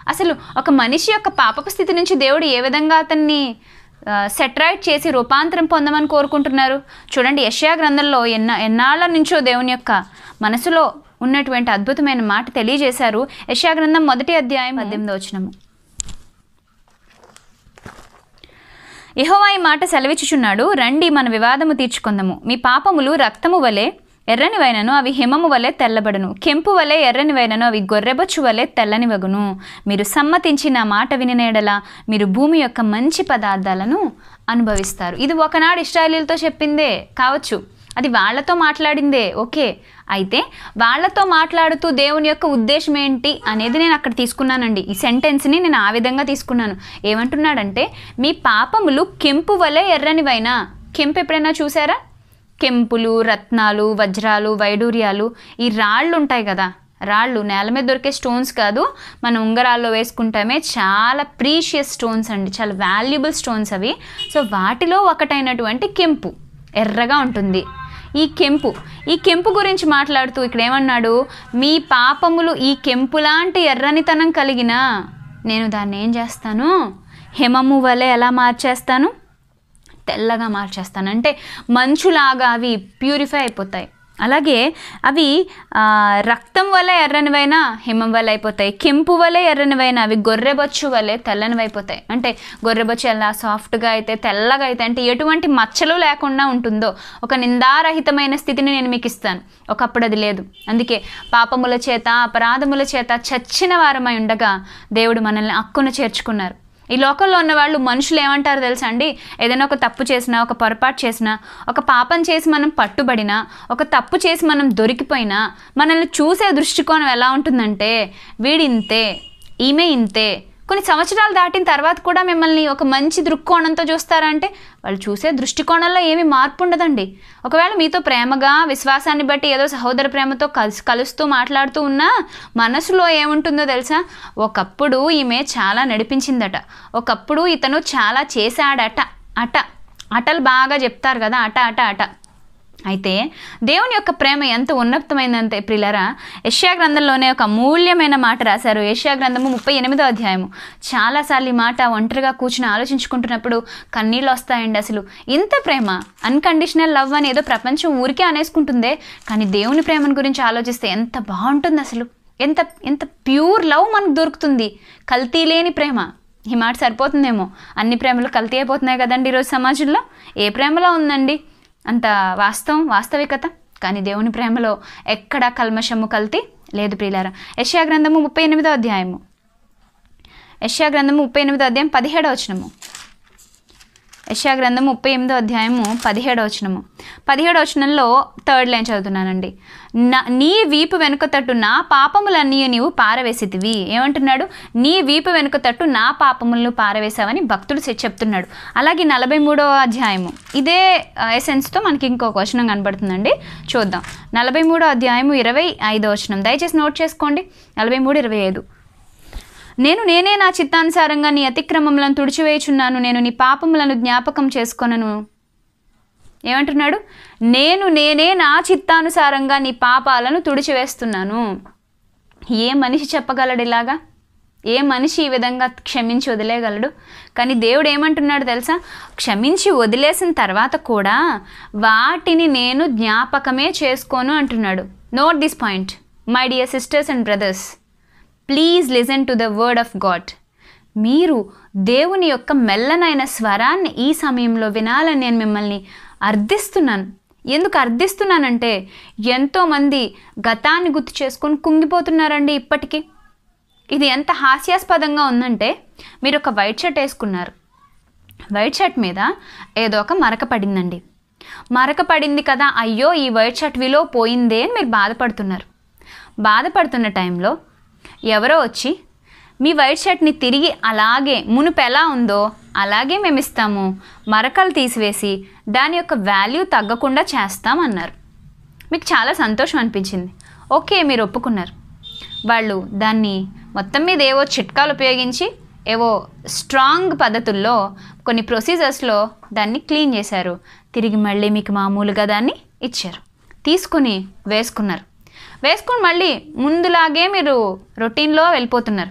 అసలు ఒక మనిషి యొక్క పాపపు స్థితి నుంచి దేవుడు ఏ విధంగా అతన్ని సెటరైట్ చేసి రూపాంతరం పొందమని కోరుకుంటున్నారు చూడండి యష్యా గ్రంథంలో ఎన్న ఎన్నాళ్ళ నుంచో దేవుని యొక్క మనసులో ఉన్నటువంటి అద్భుతమైన మాట తెలియజేశారు యష్యా గ్రంథం మొదటి అధ్యాయం పద్దెనిమిది వచనము యెహోవా ఈ మాట సెలవిచ్చుచున్నాడు రండి మన వివాదము తీర్చుకుందాము మీ పాపములు రక్తము వలె ఎర్రనివైనను అవి హిమము వలె తెల్లబడును కెంపు వలె ఎర్రనివైనను అవి గొర్రెబొచ్చు వలె తెల్లనివగును మీరు సమ్మతించి నా మాట వినినేడల మీరు భూమి యొక్క మంచి పదార్థాలను అనుభవిస్తారు ఇది ఒకనాడు ఇస్రాయలీలతో చెప్పిందే కావచ్చు అది వాళ్ళతో మాట్లాడిందే ఓకే అయితే వాళ్ళతో మాట్లాడుతూ దేవుని యొక్క ఉద్దేశం ఏంటి అనేది నేను అక్కడ తీసుకున్నానండి ఈ సెంటెన్స్ని నేను ఆ విధంగా తీసుకున్నాను ఏమంటున్నాడంటే మీ పాపములు కెంపు వలె ఎర్రనివైనా కెంపు ఎప్పుడైనా చూసారా కెంపులు రత్నాలు వజ్రాలు వైడూర్యాలు ఈ రాళ్ళు ఉంటాయి కదా రాళ్ళు నేల మీద దొరికే స్టోన్స్ కాదు మన ఉంగరాల్లో వేసుకుంటామే చాలా ప్రీషియస్ స్టోన్స్ అండి చాలా వాల్యుబుల్ స్టోన్స్ అవి సో వాటిలో ఒకటైనటువంటి కెంపు ఎర్రగా ఉంటుంది ఈ కెంపు ఈ కెంపు గురించి మాట్లాడుతూ ఇక్కడ ఏమన్నాడు మీ పాపములు ఈ కెంపు లాంటి ఎర్రనితనం కలిగిన నేను దాన్ని ఏం చేస్తాను హిమము వలె ఎలా మార్చేస్తాను తెల్లగా మార్చేస్తాను అంటే మంచులాగా అవి ప్యూరిఫై అయిపోతాయి అలాగే అవి ఆ, రక్తం వల్ల ఎర్రనివైనా హిమం వల్ల అయిపోతాయి కెంపు వలె ఎర్రనివైనా అవి గొర్రెబొచ్చు వలె తెల్లనివి అయిపోతాయి అంటే గొర్రెబొచ్చు ఎలా సాఫ్ట్గా అయితే తెల్లగా అయితే అంటే ఎటువంటి మచ్చలు లేకుండా ఉంటుందో ఒక నిందారహితమైన స్థితిని నేను మీకు ఇస్తాను ఒకప్పుడు అది లేదు అందుకే పాపముల చేత అపరాధముల చేత చచ్చిన వారమై ఉండగా దేవుడు మనల్ని అక్కున చేర్చుకున్నారు ఈ లోకంలో ఉన్న వాళ్ళు మనుషులు ఏమంటారు తెలుసా అండి ఏదైనా ఒక తప్పు చేసినా ఒక పొరపాటు చేసినా ఒక పాపం చేసి మనం పట్టుబడినా ఒక తప్పు చేసి మనం దొరికిపోయినా మనల్ని చూసే దృష్టికోణం ఎలా ఉంటుందంటే వీడింతే ఈమె ఇంతే కొన్ని సంవత్సరాలు దాటిన తర్వాత కూడా మిమ్మల్ని ఒక మంచి దృక్కోణంతో చూస్తారంటే వాళ్ళు చూసే దృష్టికోణంలో ఏమీ మార్పు ఉండదండి ఒకవేళ మీతో ప్రేమగా విశ్వాసాన్ని బట్టి ఏదో సహోదర ప్రేమతో కలిసి కలుస్తూ మాట్లాడుతూ ఉన్నా మనసులో ఏముంటుందో తెలుసా ఒకప్పుడు ఈమె చాలా నడిపించిందట ఒకప్పుడు ఇతను చాలా చేశాడట అట అటలు బాగా చెప్తారు కదా అట అట అట అయితే దేవుని యొక్క ప్రేమ ఎంత ఉన్నతమైందంటే ప్రిలరా యష్యా గ్రంథంలోనే ఒక అమూల్యమైన మాట రాశారు యష్యా గ్రంథము ముప్పై ఎనిమిదో అధ్యాయము చాలాసార్లు ఈ మాట ఒంటరిగా కూర్చుని ఆలోచించుకుంటున్నప్పుడు కన్నీళ్ళు వస్తాయండి అసలు ఇంత ప్రేమ అన్కండిషనల్ లవ్ అని ఏదో ప్రపంచం ఊరికే అనేసుకుంటుందే కానీ దేవుని ప్రేమను గురించి ఆలోచిస్తే ఎంత బాగుంటుంది అసలు ఎంత ఎంత ప్యూర్ లవ్ మనకు దొరుకుతుంది కల్తీ లేని ప్రేమ ఈ మాట సరిపోతుందేమో అన్ని ప్రేమలు కల్తీ అయిపోతున్నాయి కదండి ఈరోజు సమాజంలో ఏ ప్రేమలో ఉందండి అంత వాస్తవం వాస్తవికత కానీ దేవుని ప్రేమలో ఎక్కడ కల్మషము కల్తీ లేదు ప్రియులారా యష్యా గ్రంథము ముప్పై ఎనిమిదో అధ్యాయము యష్యా గ్రంథము ముప్పై ఎనిమిదో అధ్యాయం పదిహేడో వచనము యష్యా గ్రంథం ముప్పై ఎనిమిదో అధ్యాయము పదిహేడో వచనము పదిహేడో వచనంలో థర్డ్ లైన్ చదువుతున్నానండి నా నీ వీపు వెనుక తట్టు నా పాపములన్నీ నీవు పారవేసితివి ఏమంటున్నాడు నీ వీపు వెనుక తట్టు నా పాపములను పారవేశావని భక్తుడు చె- చెప్తున్నాడు అలాగే నలభై మూడో అధ్యాయము ఇదే ఎసెన్స్తో మనకి ఇంకొక వచనం కనబడుతుందండి చూద్దాం నలభై మూడో అధ్యాయము ఇరవై ఐదో వచనం దయచేసి నోట్ చేసుకోండి నలభై మూడు ఇరవై ఐదు నేను నేనే నా చిత్తానుసారంగా నీ అతిక్రమములను తుడిచివేయుచున్నాను నేను నీ పాపములను జ్ఞాపకం చేసుకొనను ఏమంటున్నాడు నేను నేనే నా చిత్తానుసారంగా నీ పాపాలను తుడిచివేస్తున్నాను ఏ మనిషి చెప్పగలడు ఇలాగా ఏ మనిషి ఈ విధంగా క్షమించి వదిలేయగలడు కానీ దేవుడు ఏమంటున్నాడు తెలుసా క్షమించి వదిలేసిన తర్వాత కూడా వాటిని నేను జ్ఞాపకమే చేసుకోను అంటున్నాడు note this point my dear sisters and brothers please listen to the word of God మీరు దేవుని యొక్క మెల్లనైన స్వరాన్ని ఈ సమయంలో వినాలని నేను మిమ్మల్ని అర్థిస్తున్నాను ఎందుకు అర్థిస్తున్నానంటే ఎంతోమంది గతాన్ని గుర్తు చేసుకొని కుంగిపోతున్నారండి ఇప్పటికీ ఇది ఎంత హాస్యాస్పదంగా ఉందంటే మీరు ఒక వైట్ షర్ట్ వేసుకున్నారు వైట్ షర్ట్ మీద ఏదో ఒక మరక పడిందండి మరక పడింది కదా అయ్యో ఈ వైట్ షర్ట్ విలో పోయిందే అని మీరు బాధపడుతున్నారు బాధపడుతున్న టైంలో ఎవరో వచ్చి మీ వైట్ షర్ట్ని తిరిగి అలాగే మునుపు ఎలా ఉందో అలాగే మేము ఇస్తాము మరకలు తీసివేసి దాని యొక్క వాల్యూ తగ్గకుండా చేస్తామన్నారు మీకు చాలా సంతోషం అనిపించింది ఓకే మీరు ఒప్పుకున్నారు వాళ్ళు దాన్ని మొత్తం మీద ఏవో చిట్కాలు ఉపయోగించి ఏవో స్ట్రాంగ్ పద్ధతుల్లో కొన్ని ప్రొసీజర్స్లో దాన్ని క్లీన్ చేశారు తిరిగి మళ్ళీ మీకు మామూలుగా దాన్ని ఇచ్చారు తీసుకుని వేసుకున్నారు వేసుకుని మళ్ళీ ముందులాగే మీరు రొటీన్లో వెళ్ళిపోతున్నారు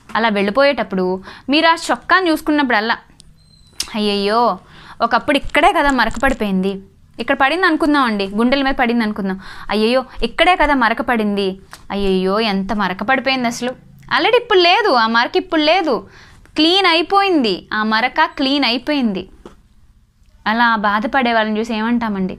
అలా వెళ్ళిపోయేటప్పుడు మీరు ఆ చొక్కాని చూసుకున్నప్పుడల్లా అయ్యయ్యో ఒకప్పుడు ఇక్కడే కదా మరక పడిపోయింది ఇక్కడ పడింది అనుకుందాం అండి గుండెల మీద పడింది అనుకుందాం అయ్యయ్యో ఇక్కడే కదా మరక పడింది అయ్యయ్యో ఎంత మరక పడిపోయింది అసలు ఆల్రెడీ ఇప్పుడు లేదు ఆ మరక ఇప్పుడు లేదు క్లీన్ అయిపోయింది ఆ మరక క్లీన్ అయిపోయింది అలా బాధపడే వాళ్ళని చూసి ఏమంటామండి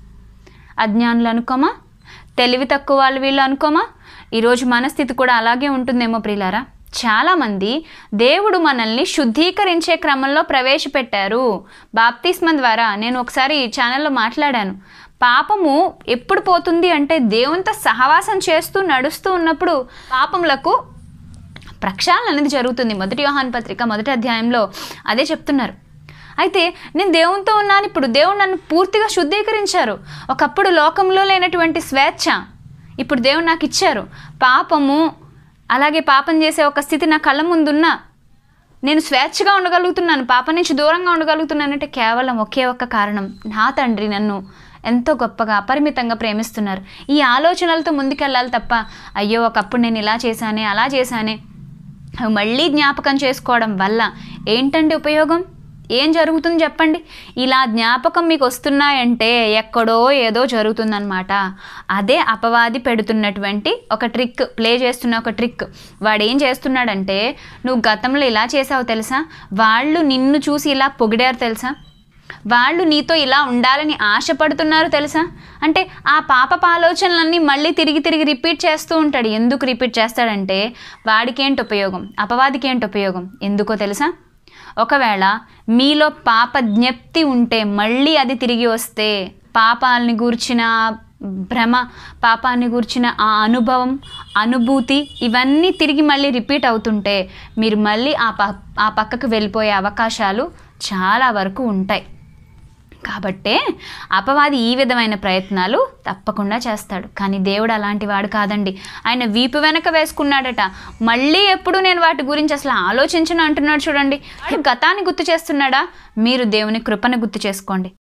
అజ్ఞానులు అనుకోమా తెలివి తక్కువ వాళ్ళు వీళ్ళు అనుకోమా ఈరోజు మన స్థితి కూడా అలాగే ఉంటుందేమో ప్రియులారా చాలామంది దేవుడు మనల్ని శుద్ధీకరించే క్రమంలో ప్రవేశపెట్టారు బాప్తిస్మ ద్వారా నేను ఒకసారి ఈ ఛానల్లో మాట్లాడాను పాపము ఎప్పుడు పోతుంది అంటే దేవునితో సహవాసం చేస్తూ నడుస్తూ ఉన్నప్పుడు పాపములకు ప్రక్షాళన అనేది జరుగుతుంది మొదటి యోహాన్ పత్రిక మొదటి అధ్యాయంలో అదే చెప్తున్నారు అయితే నేను దేవునితో ఉన్నాను ఇప్పుడు దేవుడు నన్ను పూర్తిగా శుద్ధీకరించారు ఒకప్పుడు లోకంలో లేనటువంటి స్వేచ్ఛ ఇప్పుడు దేవుడు నాకు ఇచ్చారు పాపము అలాగే పాపం చేసే ఒక స్థితి నా కళ్ళ ముందున్నా నేను స్వేచ్ఛగా ఉండగలుగుతున్నాను పాప నుంచి దూరంగా ఉండగలుగుతున్నానంటే కేవలం ఒకే ఒక్క కారణం నా తండ్రి నన్ను ఎంతో గొప్పగా అపరిమితంగా ప్రేమిస్తున్నారు ఈ ఆలోచనలతో ముందుకెళ్ళాలి తప్ప అయ్యో ఒకప్పుడు నేను ఇలా చేశానే అలా చేశానే అవి మళ్ళీ జ్ఞాపకం చేసుకోవడం వల్ల ఏంటండి ఉపయోగం ఏం జరుగుతుంది చెప్పండి ఇలా జ్ఞాపకం మీకు వస్తున్నాయంటే ఎక్కడో ఏదో జరుగుతుందన్నమాట అదే అపవాది పెడుతున్నటువంటి ఒక ట్రిక్ ప్లే చేస్తున్న ఒక ట్రిక్ వాడు ఏం చేస్తున్నాడంటే నువ్వు గతంలో ఇలా చేసావు తెలుసా వాళ్ళు నిన్ను చూసి ఇలా పొగిడారు తెలుసా వాళ్ళు నీతో ఇలా ఉండాలని ఆశపడుతున్నారు తెలుసా అంటే ఆ పాప ఆలోచనలన్నీ మళ్ళీ తిరిగి తిరిగి రిపీట్ చేస్తూ ఉంటాడు ఎందుకు రిపీట్ చేస్తాడంటే వాడికి ఏంటి ఉపయోగం అపవాదికి ఏంటి ఉపయోగం ఎందుకో తెలుసా ఒకవేళ మీలో పాప జ్ఞప్తి ఉంటే మళ్ళీ అది తిరిగి వస్తే పాపాలని గూర్చిన భ్రమ పాపాన్ని గూర్చిన ఆ అనుభవం అనుభూతి ఇవన్నీ తిరిగి మళ్ళీ రిపీట్ అవుతుంటే మీరు మళ్ళీ ఆ ప ఆ పక్కకు వెళ్ళిపోయే అవకాశాలు చాలా వరకు ఉంటాయి కాబట్టే అపవాది ఈ విధమైన ప్రయత్నాలు తప్పకుండా చేస్తాడు కానీ దేవుడు అలాంటి వాడు కాదండి ఆయన వీపు వెనక వేసుకున్నాడట మళ్ళీ ఎప్పుడు నేను వాటి గురించి అసలు ఆలోచించను అంటున్నాడు చూడండి వాడు గతాన్ని గుర్తు చేస్తున్నాడా మీరు దేవుని కృపను గుర్తు చేసుకోండి